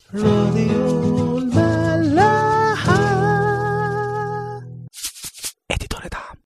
راديو الملاحة اديتور دعم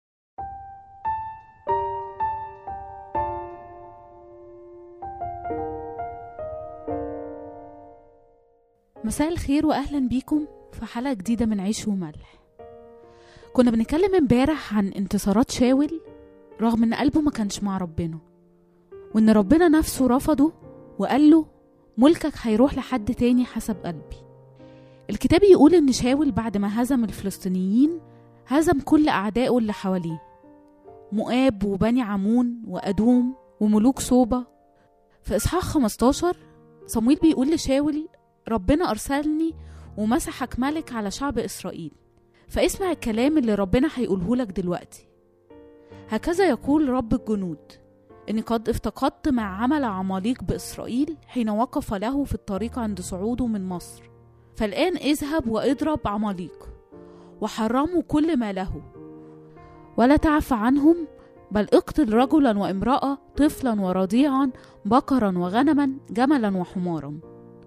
مساء الخير واهلا بيكم في حلقه جديده من عيش وملح كنا بنتكلم امبارح عن انتصارات شاول رغم ان قلبه ما كانش مع ربنا وان ربنا نفسه رفضه وقال له ملكك هيروح لحد تاني حسب قلبي الكتاب يقول ان شاول بعد ما هزم الفلسطينيين هزم كل اعدائه اللي حواليه مؤاب وبني عمون وادوم وملوك صوبة في اصحاح 15 صمويل بيقول لشاول ربنا أرسلني ومسحك ملك على شعب إسرائيل فاسمع الكلام اللي ربنا هيقوله لك دلوقتي هكذا يقول رب الجنود إني قد افتقدت مع عمل عماليق بإسرائيل حين وقف له في الطريق عند صعوده من مصر فالآن اذهب واضرب عماليق وحرموا كل ما له ولا تعف عنهم بل اقتل رجلا وامرأة طفلا ورضيعا بقرا وغنما جملا وحمارا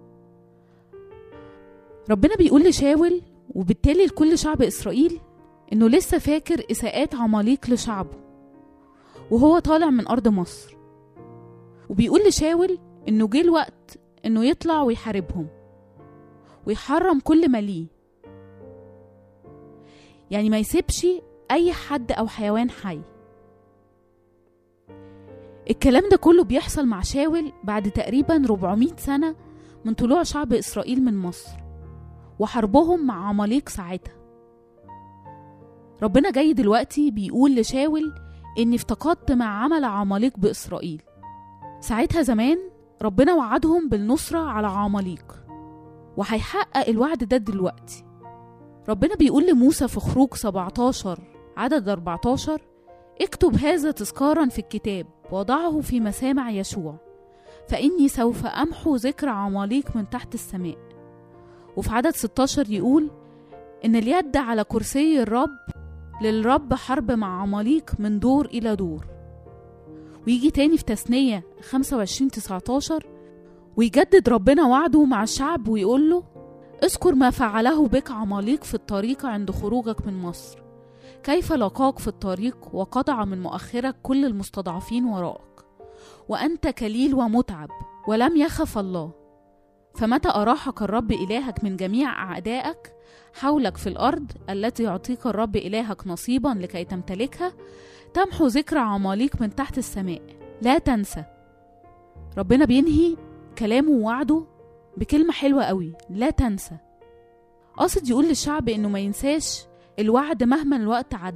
ربنا بيقول لشاول وبالتالي لكل شعب إسرائيل إنه لسه فاكر إساءات عماليق لشعبه وهو طالع من أرض مصر وبيقول لشاول إنه جه الوقت إنه يطلع ويحاربهم ويحرم كل ما ليه يعني ما يسيبش أي حد أو حيوان حي الكلام ده كله بيحصل مع شاول بعد تقريبا 400 سنة من طلوع شعب إسرائيل من مصر وحربهم مع عماليق ساعتها ربنا جاي دلوقتي بيقول لشاول إني افتقدت مع عمل عماليق بإسرائيل ساعتها زمان ربنا وعدهم بالنصرة على عماليق وهيحقق الوعد ده دلوقتي ربنا بيقول لموسى في خروج 17 عدد 14 اكتب هذا تذكارا في الكتاب وضعه في مسامع يشوع فإني سوف أمحو ذكر عماليق من تحت السماء وفي عدد 16 يقول إن اليد على كرسي الرب للرب حرب مع عماليق من دور إلى دور ويجي تاني في تثنية 25 19 ويجدد ربنا وعده مع الشعب ويقول له اذكر ما فعله بك عماليق في الطريق عند خروجك من مصر كيف لقاك في الطريق وقطع من مؤخرك كل المستضعفين وراءك وأنت كليل ومتعب ولم يخف الله فمتى أراحك الرب إلهك من جميع أعدائك حولك في الأرض التي يعطيك الرب إلهك نصيبا لكي تمتلكها تمحو ذكر عماليق من تحت السماء لا تنسى ربنا بينهي كلامه ووعده بكلمة حلوة قوي لا تنسى قاصد يقول للشعب إنه ما ينساش الوعد مهما الوقت عدى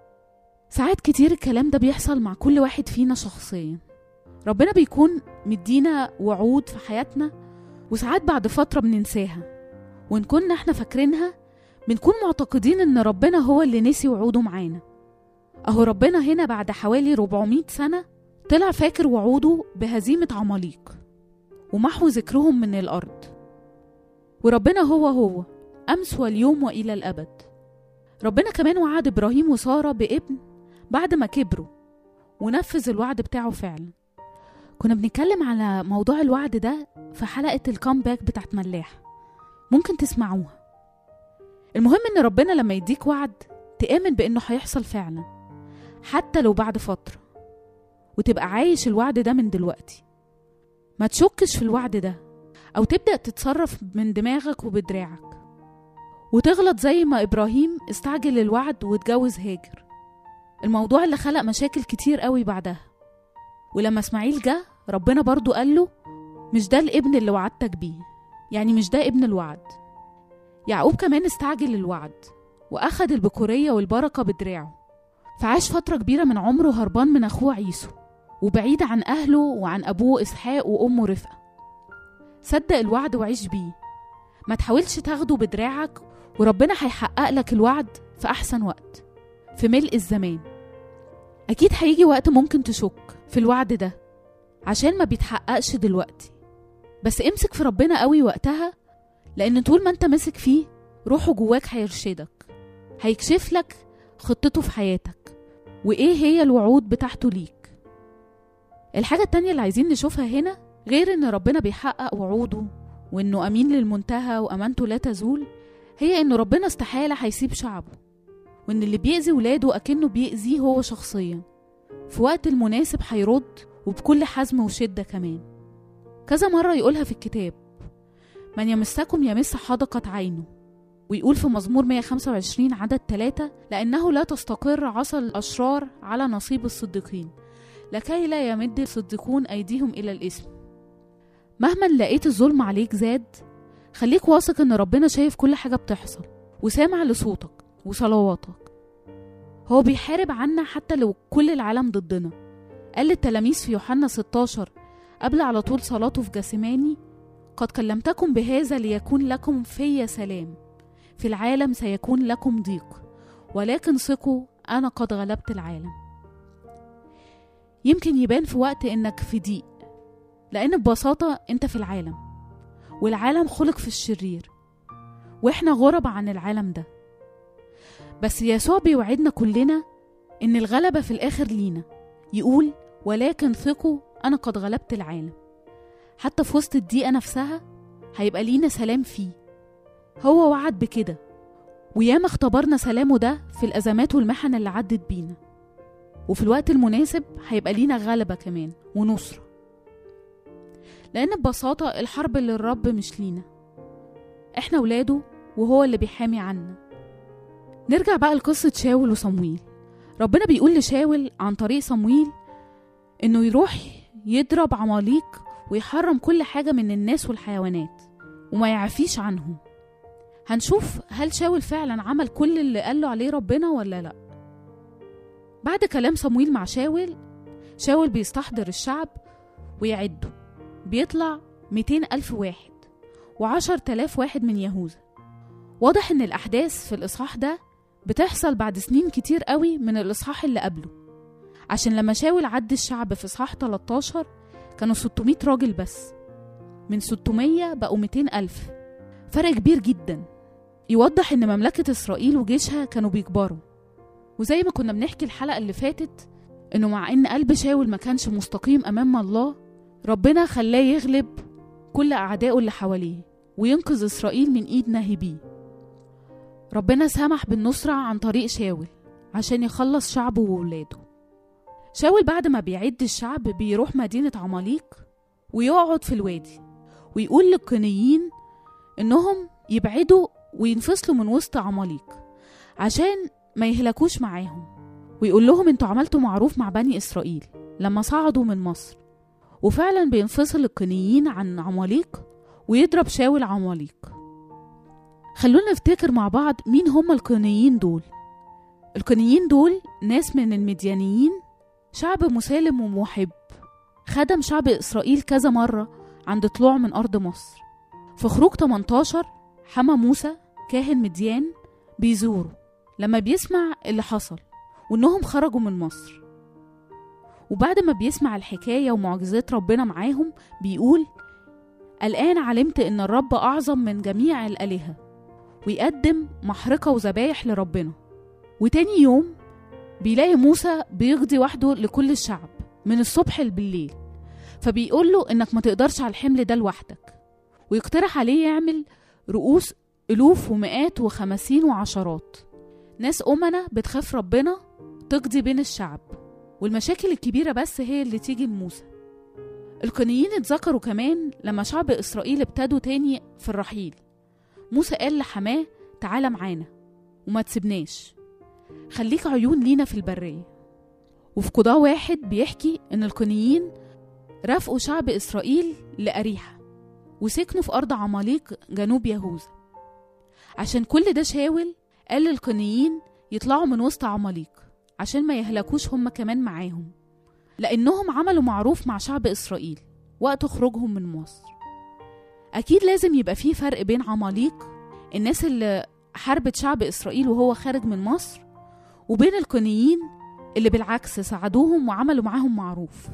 ساعات كتير الكلام ده بيحصل مع كل واحد فينا شخصيا ربنا بيكون مدينا وعود في حياتنا وساعات بعد فترة بننساها وإن كنا احنا فاكرينها بنكون معتقدين إن ربنا هو اللي نسي وعوده معانا أهو ربنا هنا بعد حوالي 400 سنة طلع فاكر وعوده بهزيمة عماليق ومحو ذكرهم من الأرض وربنا هو هو أمس واليوم وإلى الأبد ربنا كمان وعد إبراهيم وسارة بابن بعد ما كبروا ونفذ الوعد بتاعه فعلا كنا بنتكلم على موضوع الوعد ده في حلقة الكامباك بتاعت ملاح ممكن تسمعوها المهم ان ربنا لما يديك وعد تآمن بانه هيحصل فعلا حتى لو بعد فترة وتبقى عايش الوعد ده من دلوقتي ما تشكش في الوعد ده او تبدأ تتصرف من دماغك وبدراعك وتغلط زي ما إبراهيم استعجل الوعد واتجوز هاجر الموضوع اللي خلق مشاكل كتير قوي بعدها ولما اسماعيل جه ربنا برضو قال له مش ده الابن اللي وعدتك بيه يعني مش ده ابن الوعد يعقوب كمان استعجل الوعد وأخد البكورية والبركة بدراعه فعاش فترة كبيرة من عمره هربان من أخوه عيسو وبعيد عن أهله وعن أبوه إسحاق وأمه رفقة صدق الوعد وعيش بيه ما تحاولش تاخده بدراعك وربنا هيحقق لك الوعد في أحسن وقت في ملء الزمان أكيد هيجي وقت ممكن تشك في الوعد ده عشان ما بيتحققش دلوقتي بس امسك في ربنا قوي وقتها لأن طول ما انت ماسك فيه روحه جواك هيرشدك هيكشف لك خطته في حياتك وإيه هي الوعود بتاعته ليك الحاجة التانية اللي عايزين نشوفها هنا غير إن ربنا بيحقق وعوده وإنه أمين للمنتهى وأمانته لا تزول هي إنه ربنا استحالة هيسيب شعبه وإن اللي بيأذي ولاده أكنه بيأذيه هو شخصيا في وقت المناسب هيرد وبكل حزم وشدة كمان كذا مرة يقولها في الكتاب من يمسكم يمس حدقة عينه ويقول في مزمور 125 عدد 3 لأنه لا تستقر عصا الأشرار على نصيب الصديقين لكي لا يمد الصديقون أيديهم إلى الإثم مهما لقيت الظلم عليك زاد خليك واثق إن ربنا شايف كل حاجة بتحصل وسامع لصوتك وصلواتك هو بيحارب عنا حتى لو كل العالم ضدنا قال للتلاميذ في يوحنا 16 قبل على طول صلاته في جاسماني قد كلمتكم بهذا ليكون لكم في سلام في العالم سيكون لكم ضيق ولكن ثقوا أنا قد غلبت العالم يمكن يبان في وقت إنك في ضيق لأن ببساطة أنت في العالم والعالم خلق في الشرير وإحنا غرب عن العالم ده بس يسوع بيوعدنا كلنا إن الغلبة في الآخر لينا يقول ولكن ثقوا أنا قد غلبت العالم حتى في وسط الضيقة نفسها هيبقى لينا سلام فيه هو وعد بكده وياما اختبرنا سلامه ده في الأزمات والمحن اللي عدت بينا وفي الوقت المناسب هيبقى لينا غلبة كمان ونصرة لأن ببساطة الحرب للرب مش لينا احنا ولاده وهو اللي بيحامي عنا نرجع بقى لقصة شاول وصمويل ربنا بيقول لشاول عن طريق صمويل انه يروح يضرب عماليق ويحرم كل حاجة من الناس والحيوانات وما يعفيش عنهم هنشوف هل شاول فعلا عمل كل اللي قاله عليه ربنا ولا لا بعد كلام صمويل مع شاول شاول بيستحضر الشعب ويعده بيطلع 200 ألف واحد وعشر تلاف واحد من يهوذا واضح إن الأحداث في الإصحاح ده بتحصل بعد سنين كتير قوي من الإصحاح اللي قبله عشان لما شاول عد الشعب في إصحاح 13 كانوا 600 راجل بس من 600 بقوا 200 ألف فرق كبير جدا يوضح إن مملكة إسرائيل وجيشها كانوا بيكبروا وزي ما كنا بنحكي الحلقة اللي فاتت إنه مع إن قلب شاول ما كانش مستقيم أمام الله ربنا خلاه يغلب كل أعدائه اللي حواليه وينقذ إسرائيل من إيد ناهبيه ربنا سمح بالنصرة عن طريق شاول عشان يخلص شعبه وولاده شاول بعد ما بيعد الشعب بيروح مدينة عماليق ويقعد في الوادي ويقول للقنيين إنهم يبعدوا وينفصلوا من وسط عماليق عشان ما يهلكوش معاهم ويقول لهم انتوا عملتوا معروف مع بني إسرائيل لما صعدوا من مصر وفعلا بينفصل القنيين عن عماليق ويضرب شاول عماليق خلونا نفتكر مع بعض مين هم القنيين دول القنيين دول ناس من المديانيين شعب مسالم ومحب خدم شعب إسرائيل كذا مرة عند طلوع من أرض مصر في خروج 18 حما موسى كاهن مديان بيزوره لما بيسمع اللي حصل وإنهم خرجوا من مصر وبعد ما بيسمع الحكاية ومعجزات ربنا معاهم بيقول الآن علمت إن الرب أعظم من جميع الآلهة ويقدم محرقة وذبايح لربنا وتاني يوم بيلاقي موسى بيقضي وحده لكل الشعب من الصبح بالليل فبيقول له إنك ما تقدرش على الحمل ده لوحدك ويقترح عليه يعمل رؤوس ألوف ومئات وخمسين وعشرات ناس أمنة بتخاف ربنا تقضي بين الشعب والمشاكل الكبيرة بس هي اللي تيجي لموسى القنيين اتذكروا كمان لما شعب إسرائيل ابتدوا تاني في الرحيل موسى قال لحماه تعالى معانا وما تسيبناش خليك عيون لينا في البرية وفي قضاء واحد بيحكي إن القنيين رافقوا شعب إسرائيل لأريحة وسكنوا في أرض عماليق جنوب يهوذا عشان كل ده شاول قال للقنيين يطلعوا من وسط عماليق عشان ما يهلكوش هم كمان معاهم لأنهم عملوا معروف مع شعب إسرائيل وقت خروجهم من مصر أكيد لازم يبقى فيه فرق بين عماليق الناس اللي حاربت شعب إسرائيل وهو خارج من مصر وبين القنيين اللي بالعكس ساعدوهم وعملوا معاهم معروف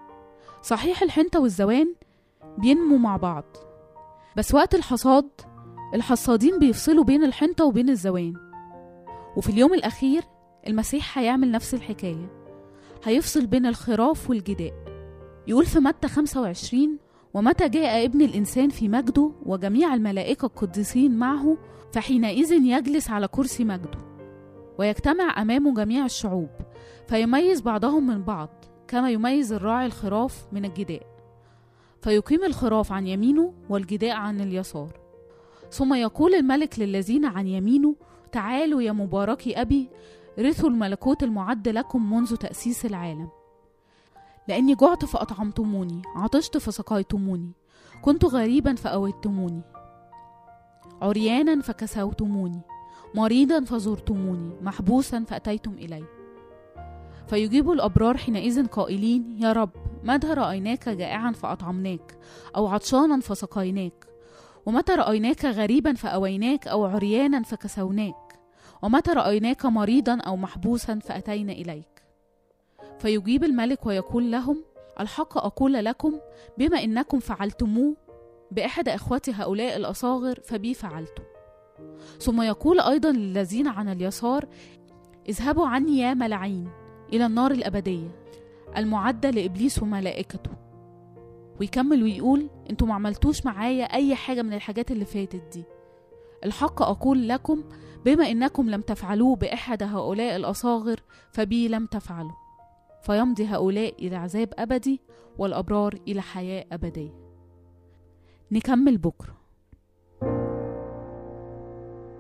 صحيح الحنطة والزوان بينموا مع بعض بس وقت الحصاد الحصادين بيفصلوا بين الحنطة وبين الزوان وفي اليوم الأخير المسيح هيعمل نفس الحكاية هيفصل بين الخراف والجداء يقول في متى 25 ومتى جاء ابن الإنسان في مجده وجميع الملائكة القديسين معه فحينئذ يجلس على كرسي مجده ويجتمع أمامه جميع الشعوب فيميز بعضهم من بعض كما يميز الراعي الخراف من الجداء فيقيم الخراف عن يمينه والجداء عن اليسار ثم يقول الملك للذين عن يمينه تعالوا يا مباركي أبي رثوا الملكوت المعد لكم منذ تأسيس العالم لأني جعت فأطعمتموني عطشت فسقيتموني كنت غريبا فأويتموني عريانا فكسوتموني مريضا فزرتموني محبوسا فأتيتم إلي فيجيب الأبرار حينئذ قائلين يا رب متى رأيناك جائعا فأطعمناك أو عطشانا فسقيناك ومتى رأيناك غريبا فأويناك أو عريانا فكسوناك ومتى رأيناك مريضا أو محبوسا فأتينا إليك فيجيب الملك ويقول لهم الحق أقول لكم بما إنكم فعلتموه بإحدى إخوتي هؤلاء الأصاغر فبي فعلتم ثم يقول أيضا للذين عن اليسار اذهبوا عني يا ملعين إلى النار الأبدية المعدة لإبليس وملائكته ويكمل ويقول انتوا ما عملتوش معايا أي حاجة من الحاجات اللي فاتت دي الحق أقول لكم بما إنكم لم تفعلوه بإحدى هؤلاء الأصاغر فبي لم تفعلوا فيمضي هؤلاء إلى عذاب أبدي والأبرار إلى حياة أبدية نكمل بكرة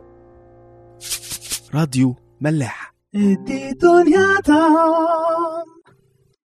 راديو ملاح ادي دنيا طعم